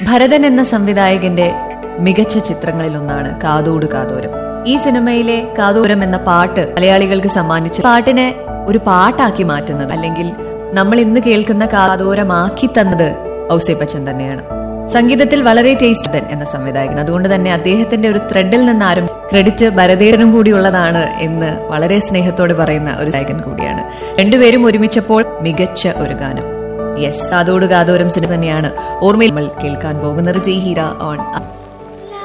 ഭരതൻ എന്ന സംവിധായകന്റെ മികച്ച ചിത്രങ്ങളിലൊന്നാണ് കാതോട് കാതോരം ഈ സിനിമയിലെ കാതോരം എന്ന പാട്ട് മലയാളികൾക്ക് സമ്മാനിച്ച് പാട്ടിനെ ഒരു പാട്ടാക്കി മാറ്റുന്നത് അല്ലെങ്കിൽ നമ്മൾ ഇന്ന് കേൾക്കുന്ന കാതോരമാക്കി തന്നത് ഔസേപ്പച്ചൻ തന്നെയാണ് സംഗീതത്തിൽ വളരെ ടേസ്റ്റ് എന്ന സംവിധായകൻ അതുകൊണ്ട് തന്നെ അദ്ദേഹത്തിന്റെ ഒരു ത്രെഡിൽ നിന്ന് ആരും ക്രെഡിറ്റ് ഭരതേടനും കൂടിയുള്ളതാണ് എന്ന് വളരെ സ്നേഹത്തോടെ പറയുന്ന ഒരു ഗായകൻ കൂടിയാണ് രണ്ടുപേരും ഒരുമിച്ചപ്പോൾ മികച്ച ഒരു ഗാനം യെസ് കാതോട് കാതോരം സിനിമ തന്നെയാണ് ഓർമ്മയിൽ നമ്മൾ കേൾക്കാൻ പോകുന്നത് ജയ് ഹീര ഓൺ